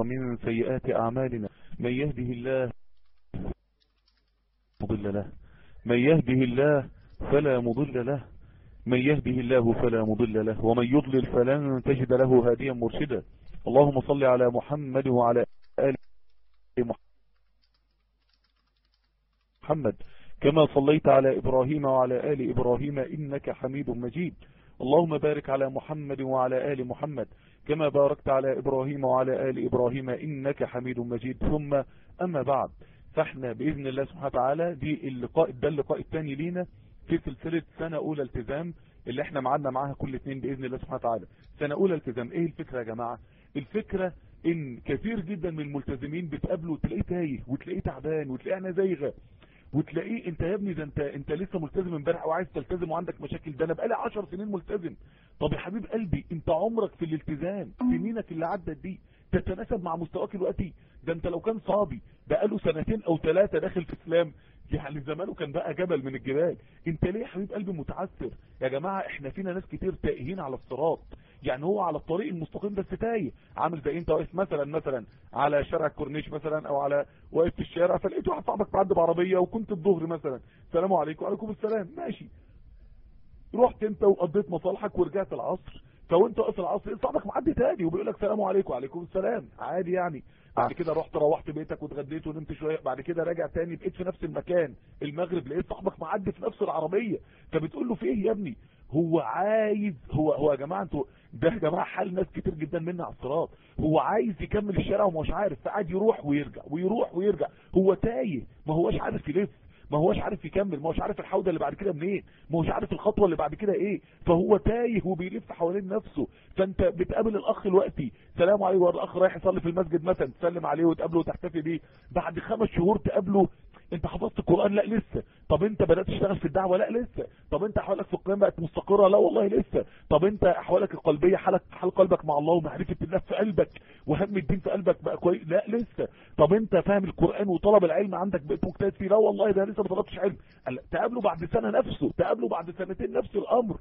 ومن سيئات أعمالنا من يهده الله مضل له من يهده الله فلا مضل له من يهده الله فلا مضل له ومن يضلل فلن تجد له هاديا مرشدا اللهم صل على محمد وعلى آل محمد كما صليت على إبراهيم وعلى آل إبراهيم إنك حميد مجيد اللهم بارك على محمد وعلى آل محمد كما باركت على إبراهيم وعلى آل إبراهيم إنك حميد مجيد ثم أما بعد فاحنا بإذن الله سبحانه وتعالى دي اللقاء ده اللقاء الثاني لينا في سلسلة سنة أولى التزام اللي احنا معادنا معاها كل اثنين بإذن الله سبحانه وتعالى سنة أولى التزام ايه الفكرة يا جماعة الفكرة ان كثير جدا من الملتزمين بتقابله وتلاقيه تايه وتلاقيه تعبان وتلاقيه انا زيغة وتلاقيه انت يا ابني ده انت انت لسه ملتزم امبارح وعايز تلتزم وعندك مشاكل ده انا بقالي 10 سنين ملتزم طب يا حبيب قلبي انت عمرك في الالتزام سنينك اللي عدت دي تتناسب مع مستواك دلوقتي ده انت لو كان صابي بقاله سنتين او ثلاثة داخل في اسلام يعني زمانه كان بقى جبل من الجبال انت ليه يا حبيب قلبي متعثر يا جماعة احنا فينا ناس كتير تائهين على الصراط يعني هو على الطريق المستقيم بس تايه عامل زي انت واقف مثلا مثلا على شارع الكورنيش مثلا او على واقف في الشارع فلقيت واحد صاحبك معدي بعربيه وكنت الظهر مثلا السلام عليكم وعليكم السلام ماشي رحت انت وقضيت مصالحك ورجعت العصر فوانت واقف العصر صاحبك معدي تاني وبيقول لك سلام عليكم وعليكم السلام عادي يعني بعد كده رحت روحت بيتك واتغديت ونمت شويه بعد كده راجع تاني بقيت في نفس المكان المغرب لقيت صاحبك معدي في نفس العربيه فبتقول له في ايه يا ابني هو عايز هو هو يا جماعه انتوا ده يا جماعه حال ناس كتير جدا منا على الصراط هو عايز يكمل الشارع ومش عارف فقعد يروح ويرجع ويروح ويرجع هو تايه ما هوش عارف يلف ما هوش عارف يكمل ما هوش عارف الحوضه اللي بعد كده منين ما هوش عارف الخطوه اللي بعد كده ايه فهو تايه وبيلف حوالين نفسه فانت بتقابل الاخ دلوقتي سلام عليكم الاخ رايح يصلي في المسجد مثلا تسلم عليه وتقابله وتحتفي بيه بعد خمس شهور تقابله انت حفظت القرآن لا لسه طب انت بدأت تشتغل في الدعوة لا لسه طب انت احوالك في القيام بقت مستقرة لا والله لسه طب انت احوالك القلبية حالك حال قلبك مع الله ومعرفة الله في قلبك وهم الدين في قلبك بقى كويس لا لسه طب انت فاهم القرآن وطلب العلم عندك بقيت مجتهد فيه لا والله ده لسه ما طلبتش علم تقابله بعد سنة نفسه تقابله بعد سنتين نفس الامر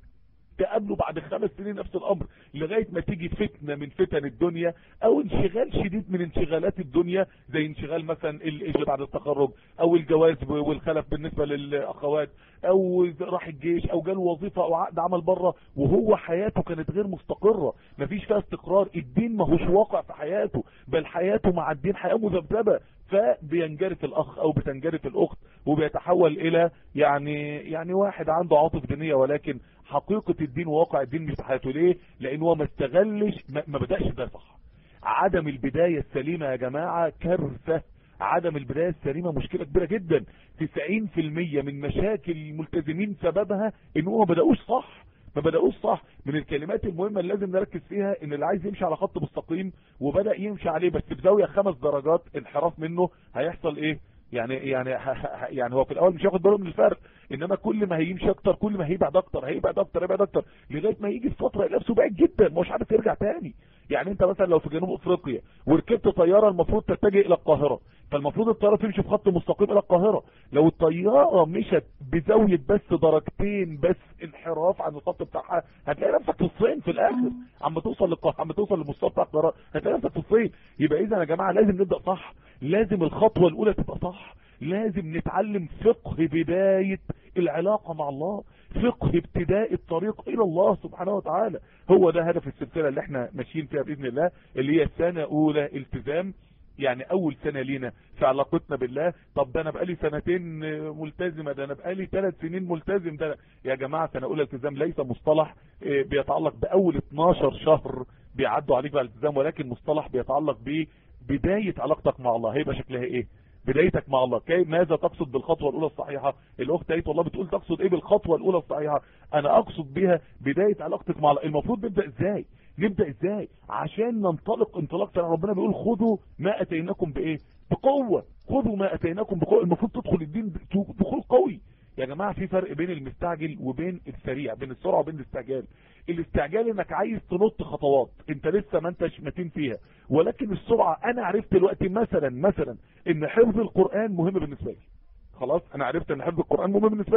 تقابله بعد خمس سنين نفس الامر لغاية ما تيجي فتنة من فتن الدنيا او انشغال شديد من انشغالات الدنيا زي انشغال مثلا اللي بعد التخرج او الجواز والخلف بالنسبة للاخوات او راح الجيش او جاله وظيفة او عقد عمل بره وهو حياته كانت غير مستقرة مفيش فيها استقرار الدين ما هوش واقع في حياته بل حياته مع الدين حياة مذبذبة فبينجرف الاخ او بتنجرف الاخت وبيتحول الى يعني يعني واحد عنده عاطف دينية ولكن حقيقة الدين وواقع الدين مش في حياته ليه لان هو ما استغلش ما بدأش ده صح عدم البداية السليمة يا جماعة كارثة عدم البداية السليمة مشكلة كبيرة جدا 90% من مشاكل الملتزمين سببها ان هو ما بدأوش صح ما بدأوش صح من الكلمات المهمة اللي لازم نركز فيها ان اللي عايز يمشي على خط مستقيم وبدأ يمشي عليه بس بزاوية خمس درجات انحراف منه هيحصل ايه يعني يعني يعني هو في الاول مش هياخد باله من الفرق انما كل ما هيمشي اكتر كل ما هيبعد اكتر هيبعد اكتر هيبعد اكتر لغايه ما يجي في فتره نفسه بعيد جدا مش عارف يرجع تاني يعني انت مثلا لو في جنوب افريقيا وركبت طياره المفروض تتجه الى القاهره فالمفروض الطياره تمشي في خط مستقيم الى القاهره لو الطياره مشت بزاويه بس درجتين بس انحراف عن الخط بتاعها هتلاقي نفسك في الصين في الاخر عم توصل للقاهره عم توصل للمستوى بتاع القاهره هتلاقي نفسك في الصين يبقى اذا يا جماعه لازم نبدا صح لازم الخطوه الاولى تبقى صح لازم نتعلم فقه بداية العلاقة مع الله فقه ابتداء الطريق الى الله سبحانه وتعالى هو ده هدف السلسلة اللي احنا ماشيين فيها بإذن الله اللي هي سنة اولى التزام يعني اول سنة لينا في علاقتنا بالله طب ده انا بقالي سنتين ملتزمة ده انا بقالي ثلاث سنين ملتزم ده يا جماعة سنة اولى التزام ليس مصطلح بيتعلق باول 12 شهر بيعدوا عليك بقى الالتزام ولكن مصطلح بيتعلق ببداية علاقتك مع الله هيبقى شكلها ايه بدايتك مع الله كيف ماذا تقصد بالخطوة الاولى الصحيحة الاخت ايت والله بتقول تقصد ايه بالخطوة الاولى الصحيحة انا اقصد بها بداية علاقتك مع الله المفروض نبدأ ازاي نبدأ ازاي عشان ننطلق انطلاق سنة ربنا بيقول خذوا ما اتيناكم بايه بقوة خذوا ما اتيناكم بقوة المفروض تدخل الدين دخول قوي يا جماعة في فرق بين المستعجل وبين السريع بين السرعة وبين الاستعجال الاستعجال انك عايز تنط خطوات انت لسه ما انتش متين فيها ولكن السرعة انا عرفت دلوقتي مثلا مثلا ان حفظ القرآن مهم بالنسبة لي خلاص انا عرفت ان حفظ القرآن مهم بالنسبة لي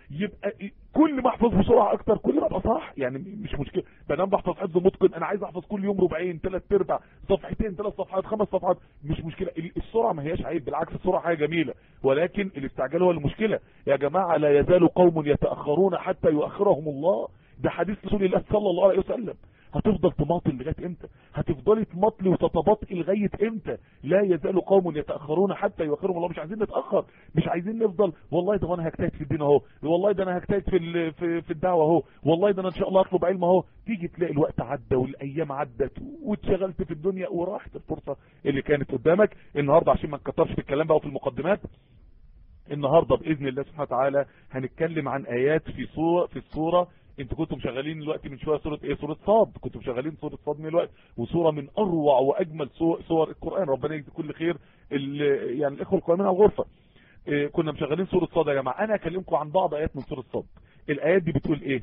يبقى كل ما احفظ بسرعه اكتر كل ما ابقى صح يعني مش مشكله بنام بحفظ حفظ متقن انا عايز احفظ كل يوم ربعين ثلاث ارباع صفحتين ثلاث صفحات خمس صفحات مش مشكله السرعه ما هياش عيب بالعكس السرعه حاجه جميله ولكن الاستعجال هو المشكله يا جماعه لا يزال قوم يتاخرون حتى يؤخرهم الله ده حديث رسول الله صلى الله عليه وسلم هتفضل تماطل لغايه امتى هتفضلي تماطلي وتتباطئي لغايه امتى لا يزال قوم يتاخرون حتى يؤخرهم الله مش عايزين نتاخر مش عايزين نفضل والله ده انا هجتهد في الدين اهو والله ده انا هجتهد في في, في الدعوه اهو والله ده انا ان شاء الله اطلب علم اهو تيجي تلاقي الوقت عدى والايام عدت واتشغلت في الدنيا وراحت الفرصه اللي كانت قدامك النهارده عشان ما نكترش في الكلام بقى وفي المقدمات النهاردة بإذن الله سبحانه وتعالى هنتكلم عن آيات في صورة في الصورة انتوا كنتم شغالين دلوقتي من شويه سوره ايه سوره صاد كنتم شغالين سوره صاد من الوقت وسوره من اروع واجمل سور القران ربنا يجزي كل خير يعني الاخوه القائمين على الغرفه إيه كنا مشغلين سوره صاد يا جماعه انا اكلمكم عن بعض ايات من سوره صاد الايات دي بتقول ايه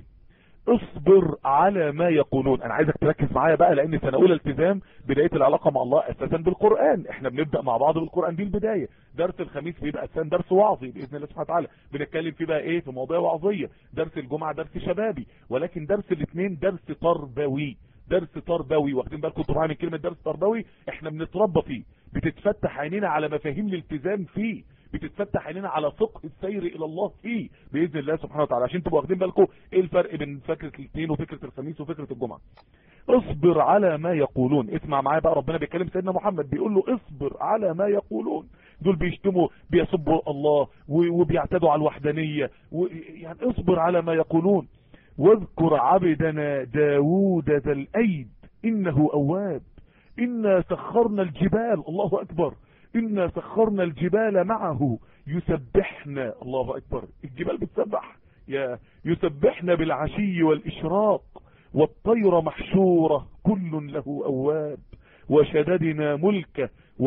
اصبر على ما يقولون انا عايزك تركز معايا بقى لان سنه اولى التزام بدايه العلاقه مع الله اساسا بالقران احنا بنبدا مع بعض بالقران دي البدايه درس الخميس بيبقى اساسا درس وعظي باذن الله سبحانه وتعالى بنتكلم فيه بقى ايه في مواضيع وعظيه درس الجمعه درس شبابي ولكن درس الاثنين درس تربوي درس تربوي واخدين بالكم طبعا من كلمه درس تربوي احنا بنتربى فيه بتتفتح عينينا على مفاهيم الالتزام فيه بتتفتح عينينا على فقه السير الى الله فيه باذن الله سبحانه وتعالى عشان تبقوا واخدين بالكم ايه الفرق بين فكره الاثنين وفكره الخميس وفكره الجمعه اصبر على ما يقولون اسمع معايا بقى ربنا بيتكلم سيدنا محمد بيقول له اصبر على ما يقولون دول بيشتموا بيسبوا الله وبيعتدوا على الوحدانيه يعني اصبر على ما يقولون واذكر عبدنا داوود ذا الايد انه اواب انا سخرنا الجبال الله اكبر إنا سخرنا الجبال معه يسبحنا الله أكبر الجبال بتسبح يا يسبحنا بالعشي والإشراق والطير محشورة كل له أواب وشددنا ملكه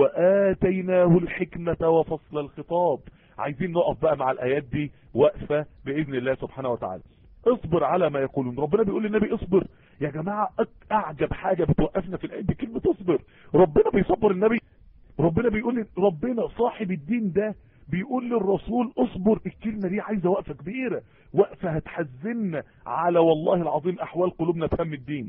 وآتيناه الحكمة وفصل الخطاب عايزين نقف بقى مع الآيات دي وقفة بإذن الله سبحانه وتعالى اصبر على ما يقولون ربنا بيقول للنبي اصبر يا جماعة اعجب حاجة بتوقفنا في الآيات دي كلمة اصبر ربنا بيصبر النبي ربنا بيقول ربنا صاحب الدين ده بيقول للرسول اصبر الكلمة دي عايزة وقفة كبيرة وقفة هتحزننا على والله العظيم احوال قلوبنا فهم الدين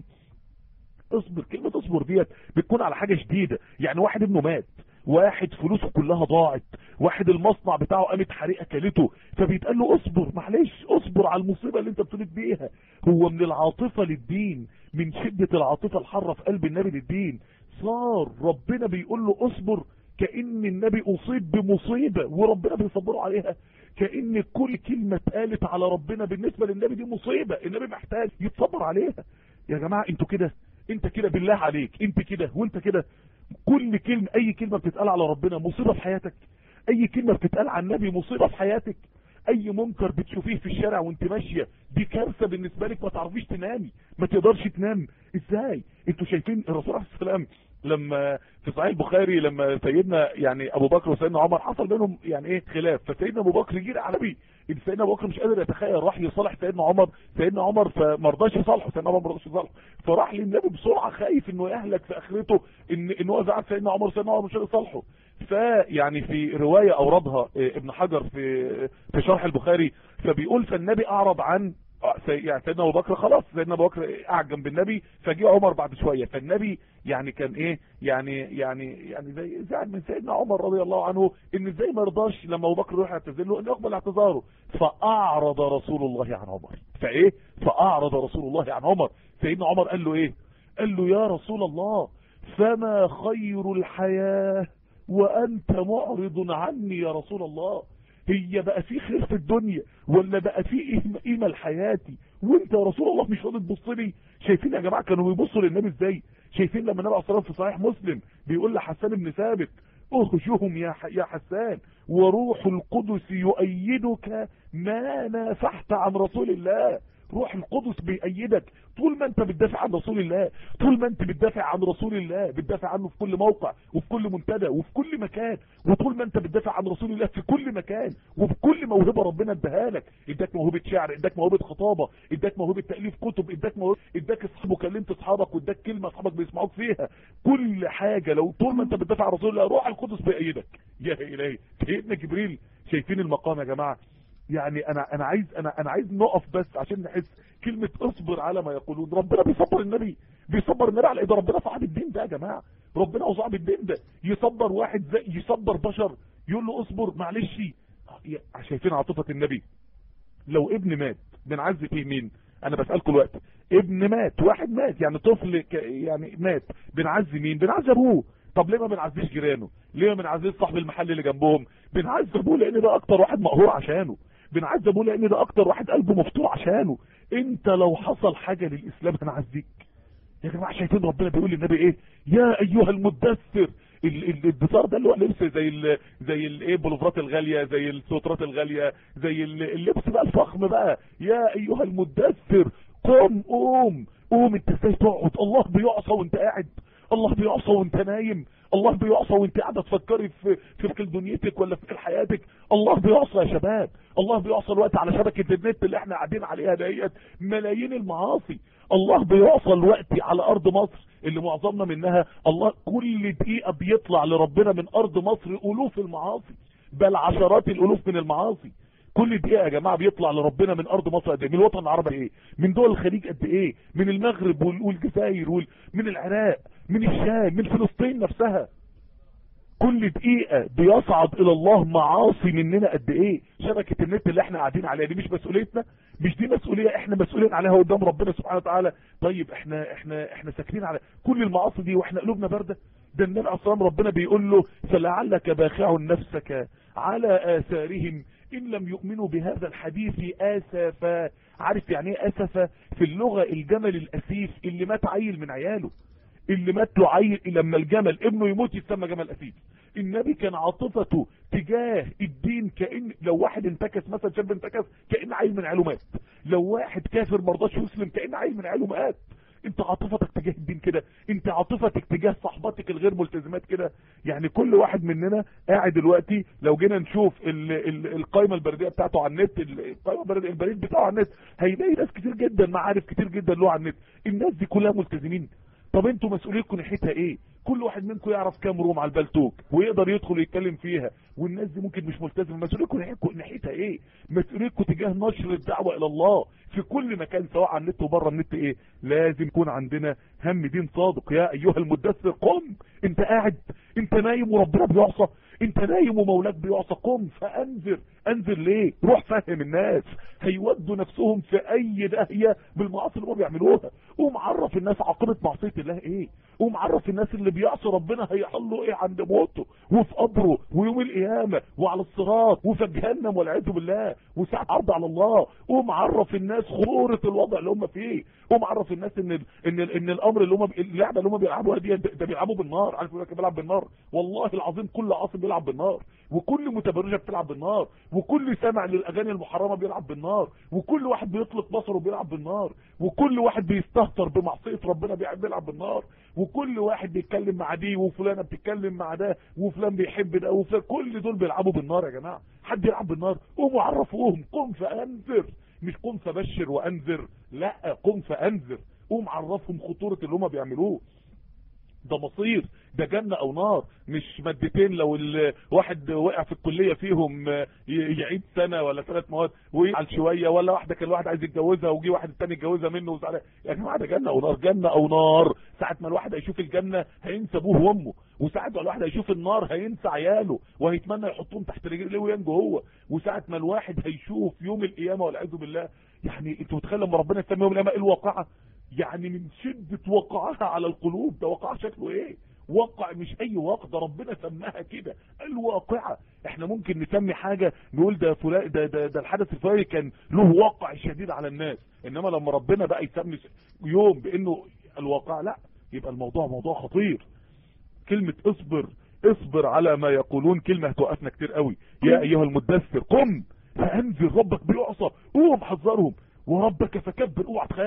اصبر كلمة اصبر ديت بتكون على حاجة شديدة يعني واحد ابنه مات واحد فلوسه كلها ضاعت واحد المصنع بتاعه قامت حريقه كلته فبيتقال له اصبر معلش اصبر على المصيبه اللي انت بتولد بيها هو من العاطفه للدين من شده العاطفه الحاره في قلب النبي للدين صار ربنا بيقول له اصبر كأن النبي اصيب بمصيبة وربنا بيصبره عليها كأن كل كلمة اتقالت على ربنا بالنسبة للنبي دي مصيبة النبي محتاج يتصبر عليها يا جماعة انتوا كده انت كده بالله عليك انت كده وانت كده كل كلمة اي كلمة بتتقال على ربنا مصيبة في حياتك اي كلمة بتتقال على النبي مصيبة في حياتك اي منكر بتشوفيه في الشارع وانت ماشية دي كارثة بالنسبة لك ما تعرفيش تنامي ما تقدرش تنام ازاي انتوا شايفين الرسول عليه السلام لما في صحيح البخاري لما سيدنا يعني ابو بكر وسيدنا عمر حصل بينهم يعني ايه خلاف فسيدنا ابو بكر جه على سيدنا ابو بكر مش قادر يتخيل راح يصالح سيدنا عمر سيدنا عمر فما رضاش يصالحه سيدنا عمر ما رضاش يصالحه فراح للنبي بسرعه خايف انه يهلك في اخرته ان ان هو زعل سيدنا عمر سيدنا عمر مش قادر يصالحه فيعني في روايه اوردها ابن حجر في في شرح البخاري فبيقول فالنبي اعرض عن يعني سيدنا ابو بكر خلاص سيدنا ابو بكر قعد جنب النبي فجه عمر بعد شويه فالنبي يعني كان ايه يعني يعني يعني زي زعل من سيدنا عمر رضي الله عنه ان ازاي ما رضاش لما ابو بكر يروح يعتذر له ان يقبل اعتذاره فاعرض رسول الله عن عمر فايه فاعرض رسول الله عن عمر سيدنا عمر قال له ايه قال له يا رسول الله فما خير الحياه وانت معرض عني يا رسول الله هي بقى في خير في الدنيا ولا بقى في قيمة لحياتي وانت يا رسول الله مش راضي تبص لي شايفين يا جماعة كانوا بيبصوا للنبي ازاي شايفين لما النبي عليه الصلاه في صحيح مسلم بيقول لحسان بن ثابت اخشهم يا يا حسان وروح القدس يؤيدك ما نافحت عن رسول الله روح القدس بيأيدك طول ما انت بتدافع عن رسول الله طول ما انت بتدافع عن رسول الله بتدافع عنه في كل موقع وفي كل منتدى وفي كل مكان وطول ما انت بتدافع عن رسول الله في كل مكان وفي كل موهبه ربنا اداها لك اداك موهبه شعر اداك موهبه خطابه اداك موهبه تاليف كتب اداك موهبه اداك اصحابه كلمت اصحابك واداك كلمه اصحابك بيسمعوك فيها كل حاجه لو طول ما انت بتدافع عن رسول الله روح القدس بيأيدك يا الهي سيدنا جبريل شايفين المقام يا جماعه يعني انا انا عايز انا انا عايز نقف بس عشان نحس كلمة اصبر على ما يقولون ربنا بيصبر النبي بيصبر النبي على ايه ده ربنا صاحب الدين ده يا جماعة ربنا هو صاحب الدين ده يصبر واحد زي يصبر بشر يقول له اصبر معلش شايفين عاطفة النبي لو ابن مات بنعذب فيه مين انا بسألكم الوقت ابن مات واحد مات يعني طفل ك... يعني مات بنعذب مين بنعذب ابوه طب ليه ما بنعذبش جيرانه ليه ما بنعذبش صاحب المحل اللي جنبهم بنعذبه لان ده اكتر واحد مقهور عشانه بنعذبه لان ده اكتر واحد قلبه مفتوح عشانه انت لو حصل حاجة للاسلام هنعذيك يا جماعة شايفين ربنا بيقول للنبي ايه يا ايها المدثر الدثار ده اللي هو لبس زي ال زي الايه بلوفرات الغاليه زي السترات الغاليه زي اللبس بقى الفخم بقى يا ايها المدثر قم قوم قوم انت ازاي تقعد الله بيعصى وانت قاعد الله بيعصى وانت نايم الله بيعصى وانت قاعده تفكري في في فكر دنيتك ولا في حياتك الله بيعصى يا شباب الله بيعصى الوقت على شبكه النت اللي احنا قاعدين عليها ديت ملايين المعاصي الله بيعصى الوقت على ارض مصر اللي معظمنا منها الله كل دقيقه بيطلع لربنا من ارض مصر الوف المعاصي بل عشرات الالوف من المعاصي كل دقيقه يا جماعه بيطلع لربنا من ارض مصر قد ايه من الوطن العربي ايه من دول الخليج قد ايه من المغرب والجزائر وال... من العراق من الشام من فلسطين نفسها كل دقيقة بيصعد الى الله معاصي مننا قد ايه شبكة النت اللي احنا قاعدين عليها دي مش مسؤوليتنا مش دي مسؤولية احنا مسؤولين عليها قدام ربنا سبحانه وتعالى طيب احنا احنا احنا ساكنين على كل المعاصي دي واحنا قلوبنا باردة ده النبي عليه الصلاه ربنا بيقول له فلعلك باخع نفسك على اثارهم ان لم يؤمنوا بهذا الحديث اسفا عارف يعني ايه اسفا في اللغة الجمل الاسيف اللي مات عيل من عياله اللي مات له عيل لما الجمل ابنه يموت يسمى جمل اسيف النبي كان عاطفته تجاه الدين كأن لو واحد انتكس مثلا شاب انتكس كأن عيل من عياله مات لو واحد كافر مرضاش يسلم كأن عيل من عياله مات انت عاطفتك تجاه الدين كده انت عاطفتك تجاه صحباتك الغير ملتزمات كده يعني كل واحد مننا قاعد دلوقتي لو جينا نشوف ال ال القائمه البريديه بتاعته على النت القائمه البريد بتاعه على النت هيلاقي ناس كتير جدا معارف كتير جدا له على النت الناس دي كلها ملتزمين طب انتوا مسؤوليتكم ناحيتها ايه كل واحد منكم يعرف كام روم على البلتوك ويقدر يدخل يتكلم فيها والناس دي ممكن مش ملتزمه مسؤوليتكم ناحيتها ايه مسؤوليتكم تجاه نشر الدعوه الى الله في كل مكان سواء على النت وبره النت ايه لازم يكون عندنا هم دين صادق يا ايها المدثر قم انت قاعد انت نايم وربنا بيعصى انت نايم ومولاك بيعصى قم فانذر انذر ليه روح فهم الناس هيودوا نفسهم في اي داهية بالمعاصي اللي هم بيعملوها قوم عرف الناس عاقبة معصية الله ايه قوم عرف الناس اللي بيعصي ربنا هيحلوا ايه عند موته وفي قبره ويوم القيامة وعلى الصراط وفي جهنم والعياذ بالله وساعة عرض على الله قوم عرف الناس خطورة الوضع اللي هم فيه قوم عرف الناس ان ال ان ال ان الامر اللي هم اللعبه اللي هم بيلعبوها دي ده بيلعبوا بالنار عارف يقول لك بيلعب بالنار والله العظيم كل عاصي بيلعب بالنار وكل متبرجه بتلعب بالنار وكل سامع للاغاني المحرمه بيلعب بالنار وكل واحد بيطلق بصره بيلعب بالنار وكل واحد بيستهتر بمعصيه ربنا بيلعب بالنار وكل واحد بيتكلم مع دي وفلانه بتتكلم مع ده وفلان بيحب ده وفلان كل دول بيلعبوا بالنار يا جماعه حد يلعب بالنار قوموا عرفوهم قم فانذر مش قم فبشر وانذر لا قم فانذر قوم عرفهم خطورة اللي هم بيعملوه ده مصير ده جنة او نار مش مادتين لو الواحد وقع في الكلية فيهم يعيد سنة ولا ثلاث مواد ويعل شوية ولا واحدة كان الواحد عايز يتجوزها وجي واحد التاني يتجوزها منه وزعل يا جماعة ده جنة او نار جنة او نار ساعة ما الواحد هيشوف الجنة هينسى ابوه وامه وساعة ما الواحد هيشوف النار هينسى عياله وهيتمنى يحطهم تحت رجليه وينجو هو وساعة ما الواحد هيشوف يوم القيامة والعياذ بالله يعني انتوا متخيل لما ربنا يسمي يوم القيامة ايه الواقعة يعني من شدة وقعها على القلوب ده وقع شكله ايه وقع مش اي واقع ده ربنا سماها كده الواقعة احنا ممكن نسمي حاجة نقول ده فلان ده, ده, ده الحدث الفلاني كان له وقع شديد على الناس انما لما ربنا بقى يسمي يوم بانه الواقع لا يبقى الموضوع موضوع خطير كلمة اصبر اصبر على ما يقولون كلمة هتوقفنا كتير قوي يا ايها المدثر قم فانذر ربك بيعصى قوم حذرهم وربك فكبر اوعى تخاف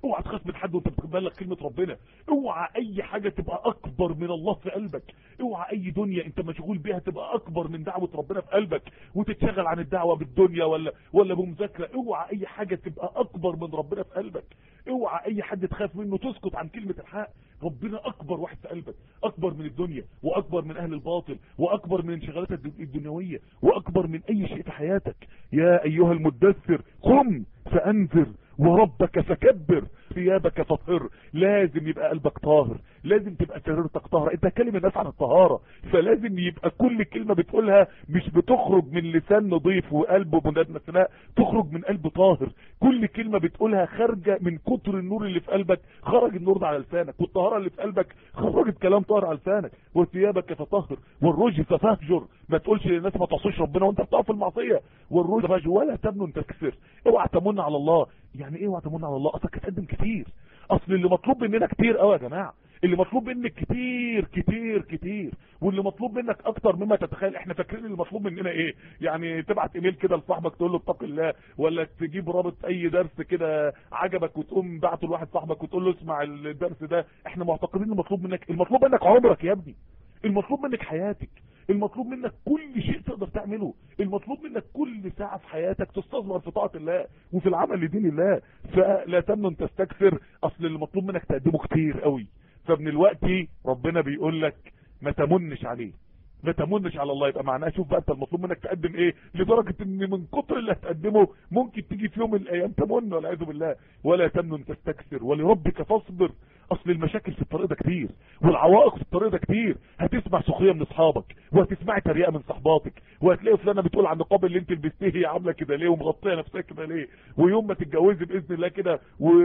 اوعى تخاف من حد وانت بتبلغ كلمة ربنا اوعى اي حاجة تبقى اكبر من الله في قلبك اوعى اي دنيا انت مشغول بيها تبقى اكبر من دعوة ربنا في قلبك وتتشغل عن الدعوة بالدنيا ولا ولا بمذاكرة اوعى اي حاجة تبقى اكبر من ربنا في قلبك اوعى اي حد تخاف منه تسكت عن كلمة الحق ربنا اكبر واحد في قلبك اكبر من الدنيا واكبر من اهل الباطل واكبر من انشغالاتك الدنيوية واكبر من اي شيء في حياتك يا ايها المدثر قم فانذر وربك فكبر ثيابك فطهر لازم يبقى قلبك طاهر لازم تبقى سريرتك طاهرة انت كلم الناس عن الطهارة فلازم يبقى كل كلمة بتقولها مش بتخرج من لسان نظيف وقلب مناد لا تخرج من قلب طاهر كل كلمة بتقولها خارجة من كتر النور اللي في قلبك خرج النور ده على لسانك والطهارة اللي في قلبك خرجت كلام طاهر على لسانك وثيابك فطهر والرجل ففهجر ما تقولش للناس ما تعصيش ربنا وانت بتقف في المعصية والرجل فهجر ولا تمنن تكسر اوعى تمن على الله يعني ايه اوعى تمن على الله اصلك هتقدم كتير اصل اللي مطلوب مننا كتير قوي يا جماعه اللي مطلوب منك كتير كتير كتير واللي مطلوب منك اكتر مما تتخيل احنا فاكرين اللي مطلوب مننا ايه يعني تبعت ايميل كده لصاحبك تقول له اتق الله ولا تجيب رابط اي درس كده عجبك وتقوم بعته لواحد صاحبك وتقول له اسمع الدرس ده احنا معتقدين المطلوب منك المطلوب منك عمرك يا ابني المطلوب منك حياتك المطلوب منك كل شيء تقدر تعمله المطلوب منك كل ساعة في حياتك تستثمر في طاعة الله وفي العمل لدين الله فلا تمنن تستكثر اصل المطلوب منك تقدمه كتير قوي فمن الوقت ربنا بيقول لك ما تمنش عليه ما تمنش على الله يبقى معناها شوف بقى انت المطلوب منك تقدم ايه لدرجة ان من كتر اللي هتقدمه ممكن تيجي في يوم من الايام تمن والعياذ بالله ولا تمنن تستكثر ولربك فاصبر اصل المشاكل في الطريق ده كتير والعوائق في الطريق ده كتير هتسمع سخريه من اصحابك وهتسمعي تريقه من صحباتك وهتلاقي فلانه بتقول عن النقاب اللي انت لبستيه هي عامله كده ليه ومغطيه نفسها كده ليه ويوم ما تتجوزي باذن الله كده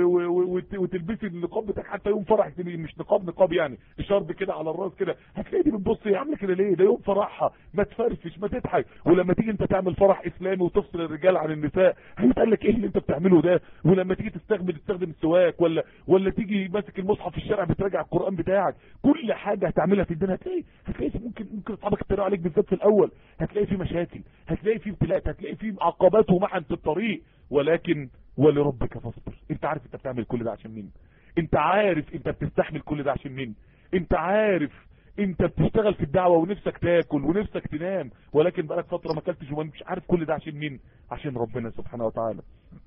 وتلبسي النقاب بتاعك حتى يوم فرحك مش نقاب نقاب يعني شرب كده على الراس كده هتلاقي دي بتبص هي عامله كده ليه ده يوم فرحها ما تفرفش ما تضحك ولما تيجي انت تعمل فرح اسلامي وتفصل الرجال عن النساء هيتقال لك ايه اللي انت بتعمله ده ولما تيجي تستخدم تستخدم السواك ولا ولا تيجي ماسك المصحف في الشارع بتراجع القران بتاعك كل حاجه هتعملها في الدنيا هتلاقي هتلاقي ممكن ممكن اصحابك يتريقوا عليك بالذات في الاول هتلاقي في مشاكل هتلاقي في ابتلاءات هتلاقي في عقبات ومحن في الطريق ولكن ولربك فاصبر انت عارف انت بتعمل كل ده عشان مين انت عارف انت بتستحمل كل ده عشان مين انت عارف انت بتشتغل في الدعوة ونفسك تاكل ونفسك تنام ولكن بقالك فترة ما اكلتش ومش عارف كل ده عشان مين عشان ربنا سبحانه وتعالى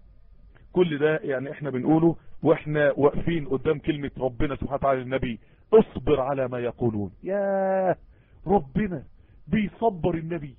كل ده يعني احنا بنقوله واحنا واقفين قدام كلمة ربنا سبحانه وتعالى للنبي اصبر على ما يقولون يا ربنا بيصبر النبي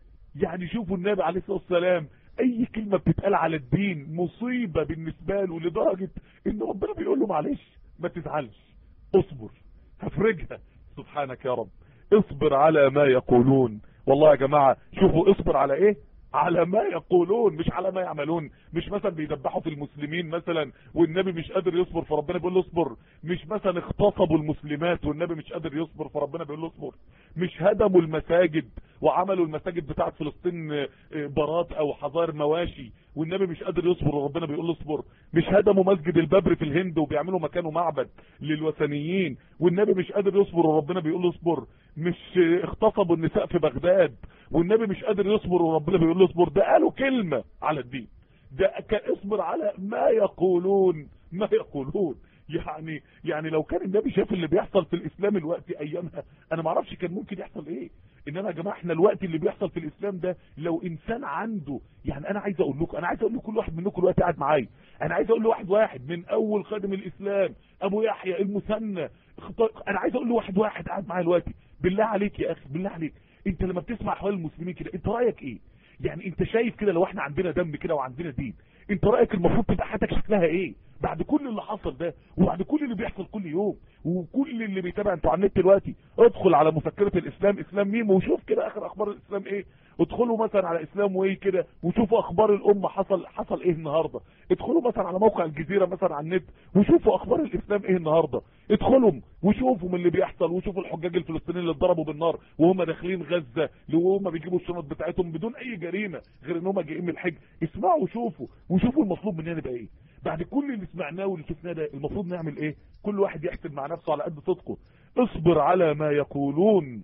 يعني شوفوا النبي عليه الصلاة والسلام اي كلمة بتتقال على الدين مصيبة بالنسبة له لدرجة ان ربنا بيقول له معلش ما تزعلش اصبر هفرجها سبحانك يا رب اصبر على ما يقولون والله يا جماعة شوفوا اصبر على ايه على ما يقولون مش على ما يعملون مش مثلا بيدبحوا في المسلمين مثلا والنبي مش قادر يصبر فربنا بيقول له اصبر مش مثلا اغتصبوا المسلمات والنبي مش قادر يصبر فربنا بيقول له اصبر مش هدموا المساجد وعملوا المساجد بتاعت فلسطين برات او حظائر مواشي والنبي مش قادر يصبر وربنا بيقول له اصبر مش هدموا مسجد الببر في الهند وبيعملوا مكانه معبد للوثنيين والنبي مش قادر يصبر وربنا بيقول له اصبر مش اغتصبوا النساء في بغداد والنبي مش قادر يصبر وربنا بيقول له اصبر ده قالوا كلمة على الدين ده كان اصبر على ما يقولون ما يقولون يعني يعني لو كان النبي شاف اللي بيحصل في الاسلام الوقت ايامها انا ما اعرفش كان ممكن يحصل ايه انما يا جماعه احنا الوقت اللي بيحصل في الاسلام ده لو انسان عنده يعني انا عايز اقول لكم انا عايز اقول لكل واحد منكم الوقت قاعد معايا انا عايز اقول لواحد واحد من اول خادم الاسلام ابو يحيى المثنى انا عايز اقول لواحد واحد قاعد معايا دلوقتي بالله عليك يا اخي بالله عليك انت لما بتسمع احوال المسلمين كده انت رايك ايه يعني انت شايف كده لو احنا عندنا دم كده وعندنا دين انت رايك المفروض تبقى حياتك شكلها ايه بعد كل اللي حصل ده وبعد كل اللي بيحصل كل يوم وكل اللي بيتابع انتوا على النت دلوقتي ادخل على مفكرة الاسلام اسلام ميم وشوف كده اخر اخبار الاسلام ايه ادخلوا مثلا على اسلام وايه كده وشوفوا اخبار الامة حصل حصل ايه النهاردة ادخلوا مثلا على موقع الجزيرة مثلا على النت وشوفوا اخبار الاسلام ايه النهاردة ادخلوا وشوفوا من اللي بيحصل وشوفوا الحجاج الفلسطينيين اللي اتضربوا بالنار وهم داخلين غزة وهم بيجيبوا الشنط بتاعتهم بدون اي جريمة غير ان هم جايين من الحج اسمعوا وشوفوا وشوفوا المطلوب مننا نبقى ايه بعد كل اللي سمعناه واللي شفناه ده المفروض نعمل ايه كل واحد يحسب مع نفسه على قد صدقه اصبر على ما يقولون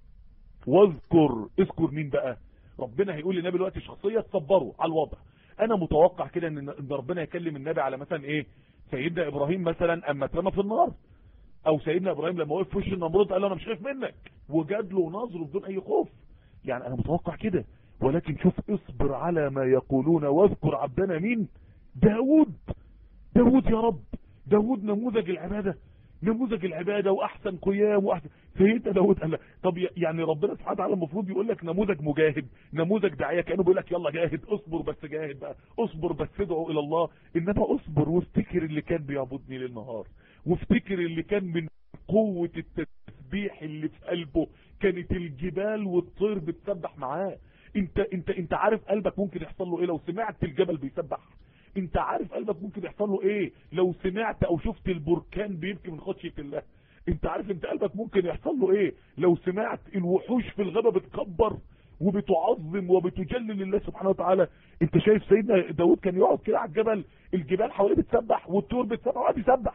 واذكر اذكر مين بقى ربنا هيقول للنبي دلوقتي شخصية تصبروا على الوضع انا متوقع كده ان ربنا يكلم النبي على مثلا ايه سيدنا ابراهيم مثلا اما اترمى في النار او سيدنا ابراهيم لما وقف في وش النمرود قال له انا مش خايف منك وجاد له نظره بدون اي خوف يعني انا متوقع كده ولكن شوف اصبر على ما يقولون واذكر عبدنا مين داود داود يا رب داود نموذج العبادة نموذج العبادة واحسن قيام واحسن سيدنا داود قال طب يعني ربنا سبحانه وتعالى المفروض يقول لك نموذج مجاهد نموذج داعيه كانه بيقول لك يلا جاهد اصبر بس جاهد بقى اصبر بس ادعو الى الله انما اصبر وافتكر اللي كان بيعبدني للنهار وافتكر اللي كان من قوة التسبيح اللي في قلبه كانت الجبال والطير بتسبح معاه انت انت انت عارف قلبك ممكن يحصل له ايه لو سمعت الجبل بيسبح انت عارف قلبك ممكن يحصل له ايه لو سمعت او شفت البركان بيبكي من خشيه الله انت عارف انت قلبك ممكن يحصل له ايه لو سمعت الوحوش في الغابه بتكبر وبتعظم وبتجلل الله سبحانه وتعالى انت شايف سيدنا داود كان يقعد كده على الجبل الجبال حواليه بتسبح والطيور بتسبح وقعد يسبح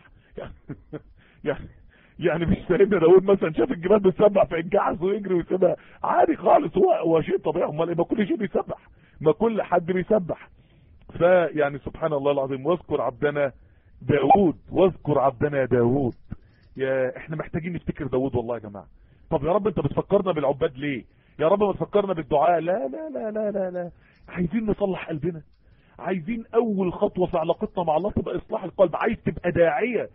يعني يعني مش سيدنا داود مثلا شاف الجبال بتسبح فينجعز ويجري ويسيبها عادي خالص هو هو شيء طبيعي امال ما كل شيء بيسبح ما كل حد بيسبح فيعني سبحان الله العظيم واذكر عبدنا داود واذكر عبدنا داود يا احنا محتاجين نفتكر داود والله يا جماعه طب يا رب انت بتفكرنا بالعباد ليه يا رب ما تفكرنا بالدعاء لا لا لا لا لا لا عايزين نصلح قلبنا عايزين اول خطوة في علاقتنا مع الله تبقى اصلاح القلب عايز تبقى داعية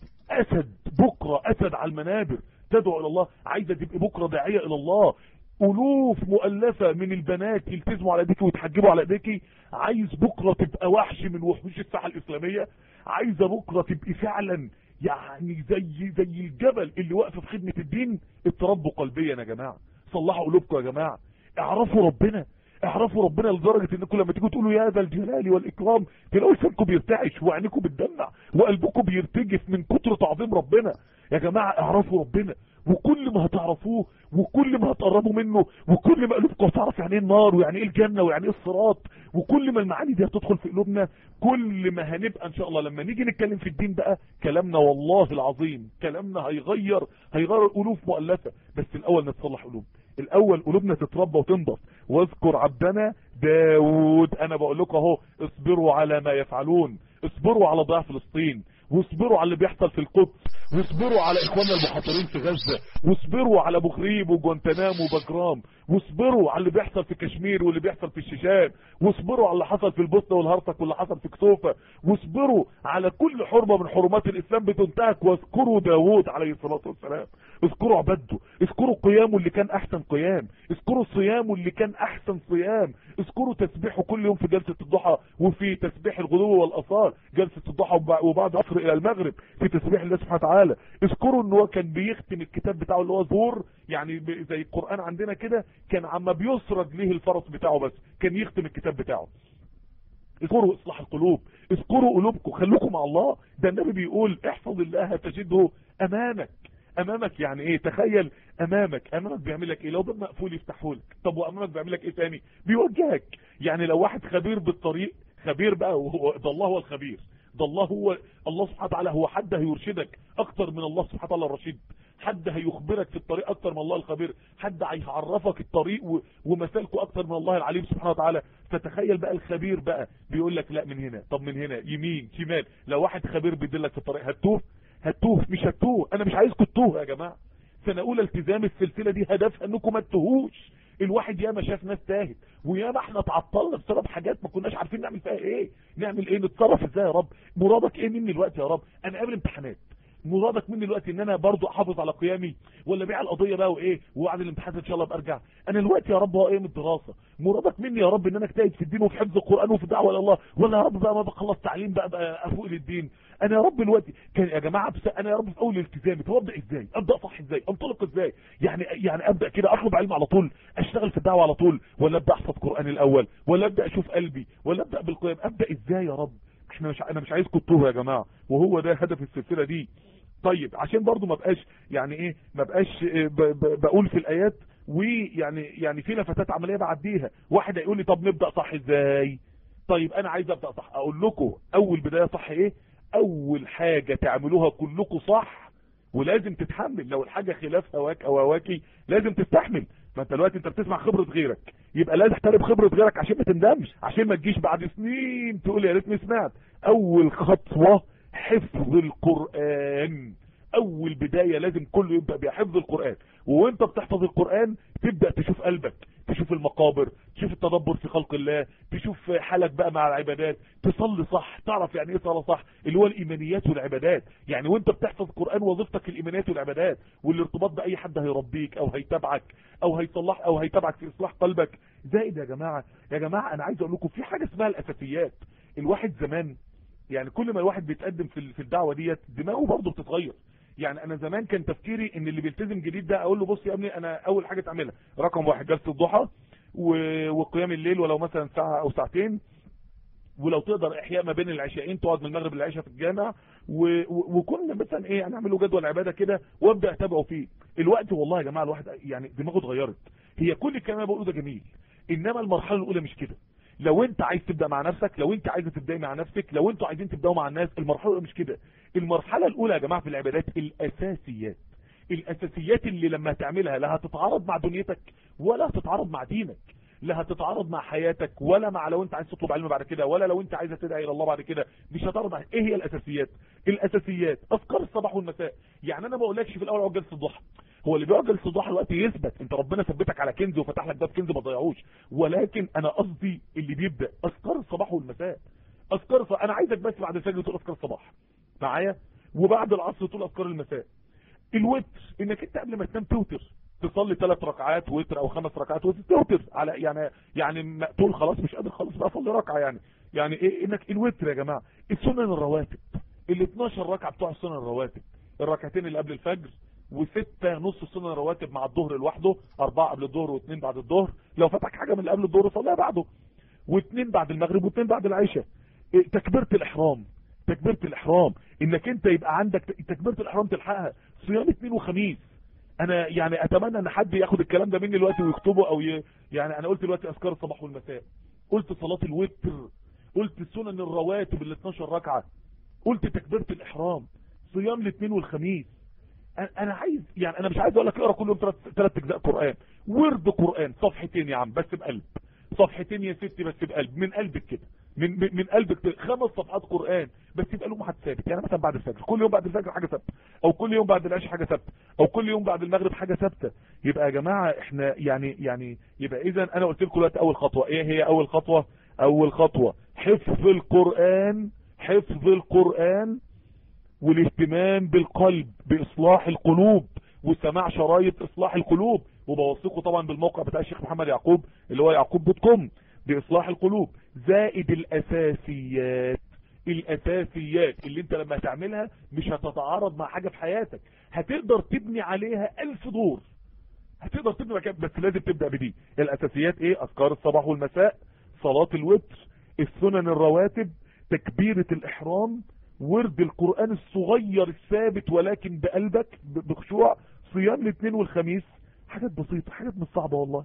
اسد بكرة اسد على المنابر تدعو الى الله عايزة تبقى بكرة داعية الى الله الوف مؤلفة من البنات يلتزموا على ايديكي ويتحجبوا على ايديكي عايز بكرة تبقى وحش من وحوش الساحة الاسلامية عايزة بكرة تبقى فعلا يعني زي زي الجبل اللي واقف في خدمة الدين اتربوا قلبيا يا جماعة صلحوا قلوبكم يا جماعة اعرفوا ربنا اعرفوا ربنا لدرجة انكم لما تيجوا تقولوا يا ذا الجلال والاكرام تلاقوا لسانكم بيرتعش وعينكم بتدمع وقلبكم بيرتجف من كتر تعظيم ربنا يا جماعة اعرفوا ربنا وكل ما هتعرفوه وكل ما هتقربوا منه وكل ما قلوبكم هتعرف يعني ايه النار ويعني ايه الجنة ويعني ايه الصراط وكل ما المعاني دي هتدخل في قلوبنا كل ما هنبقى ان شاء الله لما نيجي نتكلم في الدين بقى كلامنا والله العظيم كلامنا هيغير هيغير الالوف مؤلفة بس الاول نتصلح قلوب الاول قلوبنا تتربى وتنضف واذكر عبدنا داود انا بقول لكم اهو اصبروا على ما يفعلون اصبروا على ضياع فلسطين واصبروا على اللي بيحصل في القدس واصبروا على اخواننا المحاصرين في غزة واصبروا على بخريب وجوانتنام وبجرام واصبروا على اللي بيحصل في كشمير واللي بيحصل في الشيشان واصبروا على اللي حصل في البوسنة والهرسك واللي حصل في كسوفة واصبروا على كل حرمة من حرمات الاسلام بتنتهك واذكروا داوود عليه الصلاة والسلام اذكروا عبده اذكروا قيامه اللي كان احسن قيام اذكروا صيامه اللي كان احسن صيام اذكروا تسبيحه كل يوم في جلسة الضحى وفي تسبيح الغدو والاصال جلسة الضحى وبعد عصر الى المغرب في تسبيح الله سبحانه وتعالى اذكروا ان هو كان بيختم الكتاب بتاعه اللي هو زور يعني زي القرآن عندنا كده كان عما بيسرد ليه الفرس بتاعه بس كان يختم الكتاب بتاعه اذكروا اصلاح القلوب اذكروا قلوبكم خلوكم مع الله ده النبي بيقول احفظ الله تجده امامك امامك يعني ايه تخيل امامك امامك بيعمل لك ايه لو باب مقفول يفتحه لك طب وامامك بيعمل لك ايه تاني بيوجهك يعني لو واحد خبير بالطريق خبير بقى وهو ده الله هو الخبير ده الله هو الله سبحانه وتعالى هو حد هيرشدك اكتر من الله سبحانه وتعالى الرشيد حد هيخبرك في الطريق اكتر من الله الخبير حد هيعرفك الطريق و... ومسالكه اكتر من الله العليم سبحانه وتعالى فتخيل بقى الخبير بقى بيقول لك لا من هنا طب من هنا يمين شمال لو واحد خبير بيدلك في الطريق هتوه هتوه مش هتوه انا مش عايزكم تتوه يا جماعه سنه اولى التزام السلسله دي هدفها انكم ما تتوهوش الواحد ياما شاف ناس تاهت وياما احنا اتعطلنا بسبب حاجات ما كناش عارفين نعمل فيها ايه نعمل ايه نتصرف ازاي يا رب مرادك ايه مني الوقت يا رب انا قابل امتحانات مرادك مني دلوقتي ان انا برضو احافظ على قيامي ولا بيع القضيه بقى وايه وبعد الامتحانات ان شاء الله برجع انا دلوقتي يا رب هو ايه من الدراسه مرادك مني يا رب ان انا اجتهد في الدين وفي حفظ القران وفي الدعوه الى الله ولا يا رب بقى ما بخلص تعليم بقى, بقى افوق للدين انا يا رب دلوقتي كان يا جماعه بس انا يا رب في اول التزامي طب ابدا ازاي ابدا صح ازاي انطلق ازاي يعني يعني ابدا كده اطلب علم على طول اشتغل في الدعوه على طول ولا ابدا احفظ قران الاول ولا ابدا اشوف قلبي ولا ابدا بالقيام ابدا ازاي يا رب احنا مش انا مش عايزكم تتوهوا يا جماعه وهو ده هدف السلسله دي طيب عشان برضو ما بقاش يعني ايه ما بقاش بقول في الايات ويعني يعني في لفتات عمليه بعديها واحد هيقول لي طب نبدا صح ازاي طيب انا عايز ابدا صح اقول لكم اول بدايه صح ايه اول حاجه تعملوها كلكم صح ولازم تتحمل لو الحاجه خلاف هواك او هواكي لازم تستحمل ما انت دلوقتي انت بتسمع خبره غيرك يبقى لازم تحترم خبره غيرك عشان ما تندمش عشان ما تجيش بعد سنين تقول يا ريتني سمعت اول خطوه حفظ القرآن اول بداية لازم كله يبدأ بحفظ القرآن وانت بتحفظ القرآن تبدأ تشوف قلبك تشوف المقابر تشوف التدبر في خلق الله تشوف حالك بقى مع العبادات تصلي صح تعرف يعني ايه صلاة صح اللي هو الايمانيات والعبادات يعني وانت بتحفظ القرآن وظيفتك الايمانيات والعبادات والارتباط باي حد هيربيك او هيتابعك او هيصلح او هيتابعك في اصلاح قلبك زائد يا جماعة يا جماعة انا عايز اقول لكم في حاجة اسمها الاساسيات الواحد زمان يعني كل ما الواحد بيتقدم في في الدعوة ديت دماغه برضه بتتغير يعني انا زمان كان تفكيري ان اللي بيلتزم جديد ده اقول له بص يا ابني انا اول حاجة تعملها رقم واحد جلسة الضحى وقيام الليل ولو مثلا ساعة او ساعتين ولو تقدر احياء ما بين العشاءين تقعد من المغرب للعشاء في الجامع وكنا مثلا ايه هنعمله جدول عباده كده وابدا اتابعه فيه الوقت والله يا جماعه الواحد يعني دماغه اتغيرت هي كل الكلام اللي بقوله ده جميل انما المرحله الاولى مش كده لو انت عايز تبدا مع نفسك لو انت عايزه تبداي مع نفسك لو انتوا عايزين تبداوا مع الناس المرحله الاولى مش كده المرحله الاولى يا جماعه في العبادات الاساسيات الاساسيات اللي لما تعملها لا هتتعارض مع دنيتك ولا هتتعارض مع دينك لا هتتعارض مع حياتك ولا مع لو انت عايز تطلب علم بعد كده ولا لو انت عايز تدعي الى الله بعد كده مش هتعرض مع ايه هي الاساسيات الاساسيات اذكار الصباح والمساء يعني انا ما بقولكش في الاول اقعد جلسه الضحى هو اللي بيقعد جلسه الضحى الوقت يثبت انت ربنا ثبتك على كنز وفتح لك باب كنز ما تضيعوش ولكن انا قصدي اللي بيبدا اذكار الصباح والمساء اذكار الصباح. انا عايزك بس بعد الفجر تقول اذكار الصباح معايا وبعد العصر تقول اذكار المساء الوتر انك انت قبل ما تنام توتر تصلي ثلاث ركعات وتر او خمس ركعات وتوتر على يعني يعني مقتول خلاص مش قادر خلاص بقى صلي ركعه يعني يعني ايه انك الوتر يا جماعه السنن الرواتب ال 12 ركعه بتوع السنن الرواتب الركعتين اللي قبل الفجر وستة نص السنن الرواتب مع الظهر لوحده اربعة قبل الظهر واثنين بعد الظهر لو فتك حاجة من اللي قبل الظهر صليها بعده واثنين بعد المغرب واثنين بعد العشاء إيه تكبيرة الاحرام تكبيرة الاحرام انك انت يبقى عندك تكبيرة الاحرام تلحقها صيام اثنين وخميس انا يعني اتمنى ان حد ياخد الكلام ده مني دلوقتي ويكتبه او ي... يعني انا قلت دلوقتي اذكار الصباح والمساء قلت صلاة الوتر قلت السنن الرواتب ال 12 ركعة قلت تكبيرة الاحرام صيام الاثنين والخميس انا عايز يعني انا مش عايز اقول لك اقرا كل يوم ثلاث اجزاء قران ورد قران صفحتين يا عم بس بقلب صفحتين يا ستي بس بقلب من قلبك كده من من قلبك كده خمس صفحات قران بس يبقى له محد ثابت يعني مثلا بعد الفجر كل يوم بعد الفجر حاجه ثابته او كل يوم بعد العشاء حاجه ثابته او كل يوم بعد المغرب حاجه ثابته يبقى يا جماعه احنا يعني يعني يبقى اذا انا قلت لكم دلوقتي اول خطوه ايه هي اول خطوه اول خطوه حفظ القران حفظ القران والاهتمام بالقلب باصلاح القلوب وسماع شرايط اصلاح القلوب وبوثقه طبعا بالموقع بتاع الشيخ محمد يعقوب اللي هو يعقوب دوت كوم باصلاح القلوب زائد الاساسيات الاساسيات اللي انت لما تعملها مش هتتعارض مع حاجة في حياتك هتقدر تبني عليها الف دور هتقدر تبني مكان بس لازم تبدأ بدي الاساسيات ايه اذكار الصباح والمساء صلاة الوتر السنن الرواتب تكبيرة الاحرام ورد القرآن الصغير الثابت ولكن بقلبك بخشوع صيام الاثنين والخميس حاجات بسيطة حاجات مش صعبة والله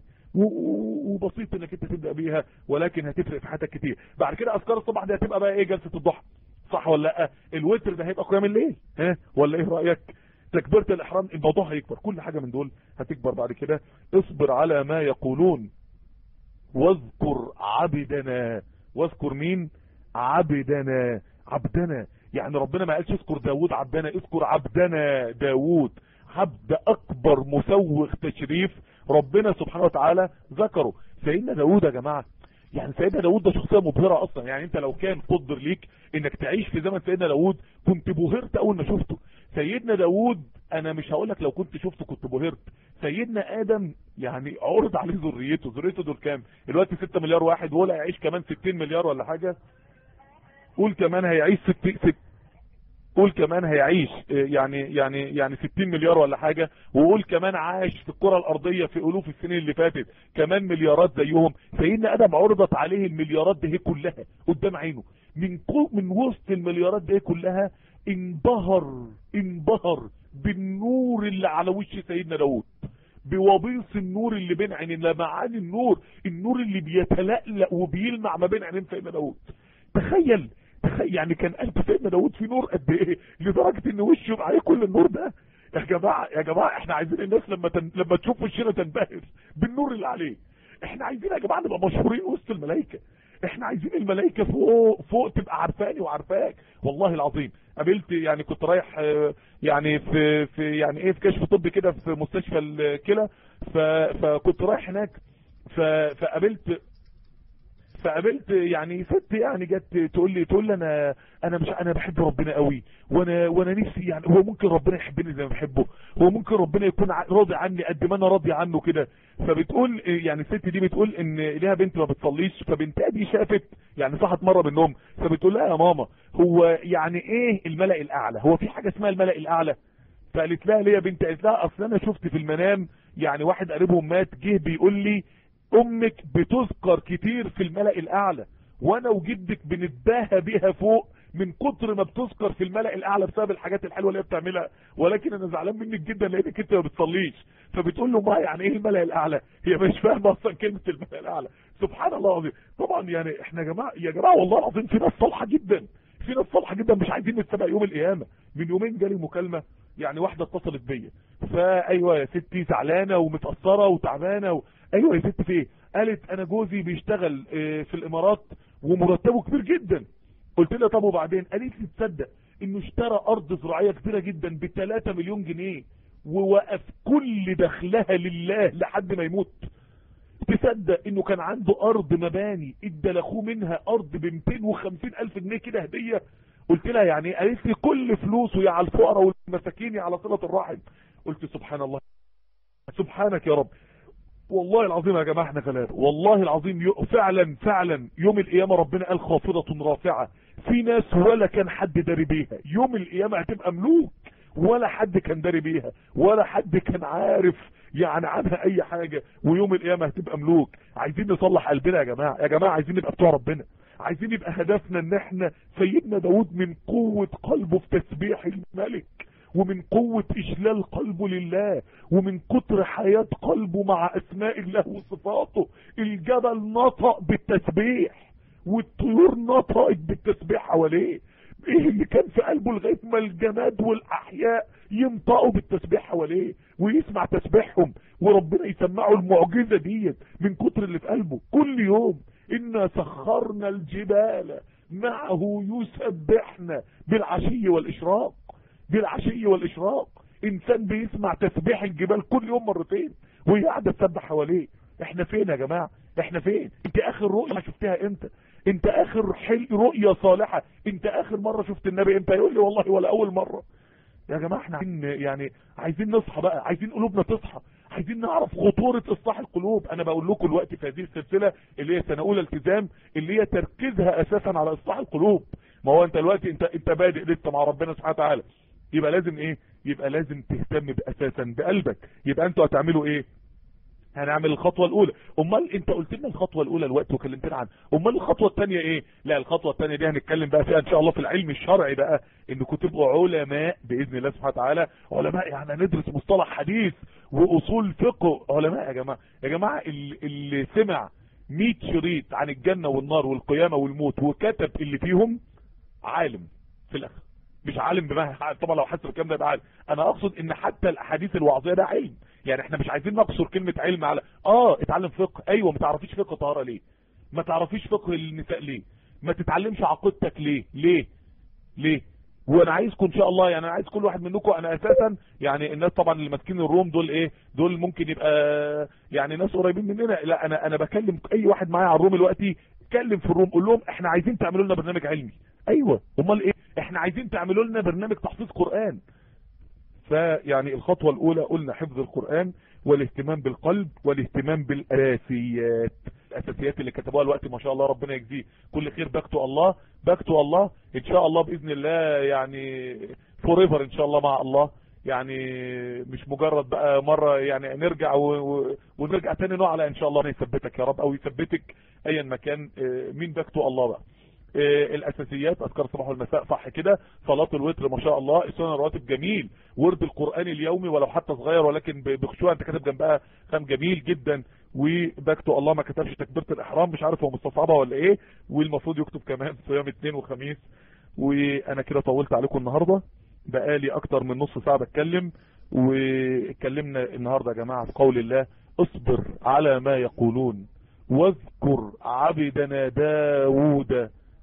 وبسيط انك انت تبدأ بيها ولكن هتفرق في حياتك كتير بعد كده اذكار الصباح دي هتبقى بقى ايه جلسة الضحى صح ولا لا الوتر ده هيبقى قيام الليل ها ولا ايه رأيك تكبيرة الاحرام الموضوع هيكبر كل حاجة من دول هتكبر بعد كده اصبر على ما يقولون واذكر عبدنا واذكر مين عبدنا عبدنا يعني ربنا ما قالش اذكر داود عبدنا اذكر عبدنا داود عبد اكبر مسوغ تشريف ربنا سبحانه وتعالى ذكره سيدنا داود يا جماعة يعني سيدنا داود ده شخصية مبهرة اصلا يعني انت لو كان قدر ليك انك تعيش في زمن سيدنا داود كنت بهرت اول ما شفته سيدنا داود انا مش هقول لك لو كنت شفته كنت بهرت سيدنا ادم يعني عرض عليه ذريته ذريته دول كام دلوقتي 6 مليار واحد ولا يعيش كمان 60 مليار ولا حاجة قول كمان هيعيش 60 قول كمان هيعيش يعني يعني يعني 60 مليار ولا حاجة وقول كمان عاش في الكرة الارضية في الوف السنين اللي فاتت كمان مليارات زيهم سيدنا ادم عرضت عليه المليارات دي كلها قدام عينه من من وسط المليارات دي كلها انبهر انبهر بالنور اللي على وش سيدنا داود بوبيص النور اللي بين عينين لمعان النور النور اللي بيتلألأ وبيلمع ما بين عينين سيدنا داود تخيل يعني كان قلب سيدنا داود في نور قد ايه لدرجة ان وشه يبقى عليه كل النور ده يا جماعة يا جماعة احنا عايزين الناس لما تن... لما تشوف وشنا تنبهر بالنور اللي عليه احنا عايزين يا جماعة نبقى مشهورين وسط الملائكة احنا عايزين الملائكة فوق فوق تبقى عارفاني وعارفاك والله العظيم قابلت يعني كنت رايح آه، يعني في في يعني ايه في كشف طبي كده في مستشفى الكلى ف- فكنت رايح هناك ف- فقابلت فقابلت يعني ست يعني جت تقول لي تقول لي انا انا مش انا بحب ربنا قوي وانا وانا نفسي يعني هو ممكن ربنا يحبني زي ما بحبه هو ممكن ربنا يكون ع- راضي عني قد ما انا راضي عنه كده فبتقول يعني الست دي بتقول ان ليها بنت ما بتصليش فبنتها دي شافت يعني صحت مره من النوم فبتقول لها يا ماما هو يعني ايه الملأ الاعلى هو في حاجه اسمها الملأ الاعلى فقالت لها ليه يا بنت قالت لها اصل انا شفت في المنام يعني واحد قريبهم مات جه بيقول لي امك بتذكر كتير في الملأ الاعلى وانا وجدك بنتباهى بيها فوق من كتر ما بتذكر في الملأ الاعلى بسبب الحاجات الحلوه اللي هي بتعملها ولكن انا زعلان منك جدا لانك انت ما بتصليش فبتقول له ما يعني ايه الملأ الاعلى هي مش فاهمه اصلا كلمه الملأ الاعلى سبحان الله العظيم طبعا يعني احنا يا جماعه يا جماعه والله العظيم في ناس صالحه جدا في ناس صالحه جدا مش عايزين نتسابق يوم القيامه من يومين جالي مكالمه يعني واحده اتصلت بيا فايوه يا ستي زعلانه ومتاثره وتعبانه و... ايوه يا ست في ايه قالت انا جوزي بيشتغل آه، في الامارات ومرتبه كبير جدا قلت لها طب وبعدين قالت لي تصدق انه اشترى ارض زراعيه كبيره جدا ب 3 مليون جنيه ووقف كل دخلها لله لحد ما يموت تصدق انه كان عنده ارض مباني ادى لاخوه منها ارض ب 250 الف جنيه كده هديه قلت لها يعني ايه قالت لي كل فلوسه يا على الفقراء والمساكين يا على صله الرحم قلت سبحان الله سبحانك يا رب والله العظيم يا جماعه احنا غلابه والله العظيم يو- فعلا فعلا يوم القيامه ربنا قال خافضه رافعه في ناس ولا كان حد داري بيها يوم القيامه هتبقى ملوك ولا حد كان داري بيها ولا حد كان عارف يعني عنها اي حاجه ويوم القيامه هتبقى ملوك عايزين نصلح قلبنا يا جماعه يا جماعه عايزين نبقى بتوع ربنا عايزين يبقى هدفنا ان احنا سيدنا داود من قوه قلبه في تسبيح الملك ومن قوة إشلال قلبه لله ومن كتر حياة قلبه مع أسماء الله وصفاته الجبل نطق بالتسبيح والطيور نطقت بالتسبيح حواليه ايه اللي كان في قلبه لغايه ما الجماد والاحياء ينطقوا بالتسبيح حواليه ويسمع تسبيحهم وربنا يسمعه المعجزه ديت من كتر اللي في قلبه كل يوم انا سخرنا الجبال معه يسبحنا بالعشي والاشراق بالعشي والاشراق انسان بيسمع تسبيح الجبال كل يوم مرتين وهي قاعده تسبح حواليه احنا فين يا جماعه احنا فين انت اخر رؤيه شفتها امتى انت اخر حل رؤيه صالحه انت اخر مره شفت النبي امتى يقول لي والله ولا اول مره يا جماعه احنا عايزين يعني عايزين نصحى بقى عايزين قلوبنا تصحى عايزين نعرف خطورة اصلاح القلوب انا بقول لكم الوقت في هذه السلسلة اللي هي سنة اولى التزام اللي هي تركيزها اساسا على اصلاح القلوب ما هو انت دلوقتي انت انت بادئ لسه مع ربنا سبحانه وتعالى يبقى لازم ايه يبقى لازم تهتم اساسا بقلبك يبقى انتوا هتعملوا ايه هنعمل الخطوة الاولى امال انت قلت لنا الخطوة الاولى الوقت وكلمتنا عنها امال الخطوة الثانية ايه لا الخطوة الثانية دي هنتكلم بقى فيها ان شاء الله في العلم الشرعي بقى انكم تبقوا علماء باذن الله سبحانه وتعالى علماء يعني هندرس مصطلح حديث واصول فقه علماء يا جماعة يا جماعة اللي, اللي سمع 100 شريط عن الجنة والنار والقيامة والموت وكتب اللي فيهم عالم في الاخر مش عالم بمعنى طبعا لو حسب الكلام ده يبقى عالم انا اقصد ان حتى الاحاديث الوعظيه ده علم يعني احنا مش عايزين نقصر كلمه علم على اه اتعلم فقه ايوه ما تعرفيش فقه طهاره ليه ما تعرفيش فقه النساء ليه ما تتعلمش عقيدتك ليه ليه ليه وانا عايزكم ان شاء الله يعني انا عايز كل واحد منكم انا اساسا يعني الناس طبعا اللي ماسكين الروم دول ايه دول ممكن يبقى يعني ناس قريبين مننا لا انا انا بكلم اي واحد معايا على الروم دلوقتي اتكلم في الروم قول لهم احنا عايزين تعملوا لنا برنامج علمي ايوه امال ايه احنا عايزين تعملوا لنا برنامج تحفيظ قران فيعني الخطوه الاولى قلنا حفظ القران والاهتمام بالقلب والاهتمام بالاساسيات الاساسيات اللي كتبوها الوقت ما شاء الله ربنا يجزيه كل خير باكتو الله باكتو الله ان شاء الله باذن الله يعني فور ايفر ان شاء الله مع الله يعني مش مجرد بقى مرة يعني نرجع و... و... ونرجع تاني نوع على ان شاء الله يثبتك يا رب او يثبتك ايا مكان مين باكتو الله بقى الاساسيات اذكار الصباح والمساء صح كده صلاه الوتر ما شاء الله السنن الرواتب جميل ورد القران اليومي ولو حتى صغير ولكن بخشوع انت كاتب جنبها خام جميل جدا وباكتو الله ما كتبش تكبيره الاحرام مش عارف هو مستصعبها ولا ايه والمفروض يكتب كمان صيام اثنين وخميس وانا كده طولت عليكم النهارده بقالي اكتر من نص ساعه بتكلم واتكلمنا النهارده يا جماعه في قول الله اصبر على ما يقولون واذكر عبدنا داود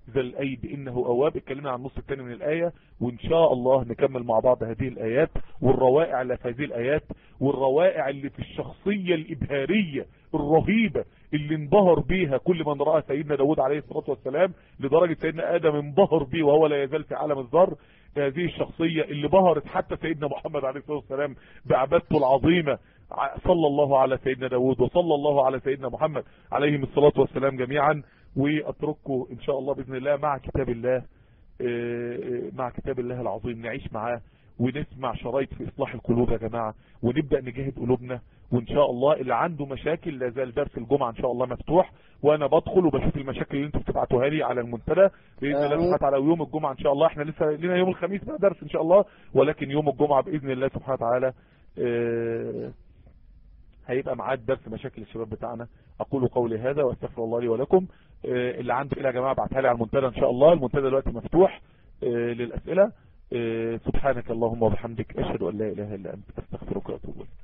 ذا الأيد إنه أواب اتكلمنا عن النص الثاني من الآية وإن شاء الله نكمل مع بعض هذه الآيات والروائع اللي في هذه الآيات والروائع اللي في الشخصية الإبهارية الرهيبة اللي انبهر بيها كل من رأى سيدنا داود عليه الصلاة والسلام لدرجة سيدنا آدم انبهر بيه وهو لا يزال في عالم الذر هذه الشخصية اللي بهرت حتى سيدنا محمد عليه الصلاة والسلام بعبادته العظيمة صلى الله على سيدنا داود وصلى الله على سيدنا محمد عليهم الصلاة والسلام جميعا واترككم ان شاء الله باذن الله مع كتاب الله مع كتاب الله العظيم نعيش معاه ونسمع شرايط في اصلاح القلوب يا جماعة ونبدأ نجاهد قلوبنا وان شاء الله اللي عنده مشاكل لازال درس الجمعة ان شاء الله مفتوح وانا بدخل وبشوف المشاكل اللي انتوا بتبعتوها لي على المنتدى باذن الله سبحانه وتعالى ويوم الجمعة ان شاء الله احنا لسه لنا يوم الخميس بقى درس ان شاء الله ولكن يوم الجمعة باذن الله سبحانه وتعالى اه هيبقى معاد درس مشاكل الشباب بتاعنا اقول قولي هذا واستغفر الله لي ولكم اه اللي عنده اسئله يا جماعه ابعتها لي على المنتدى ان شاء الله المنتدى دلوقتي مفتوح اه للاسئله سبحانك اللهم وبحمدك اشهد ان لا اله الا انت استغفرك واتوب اليك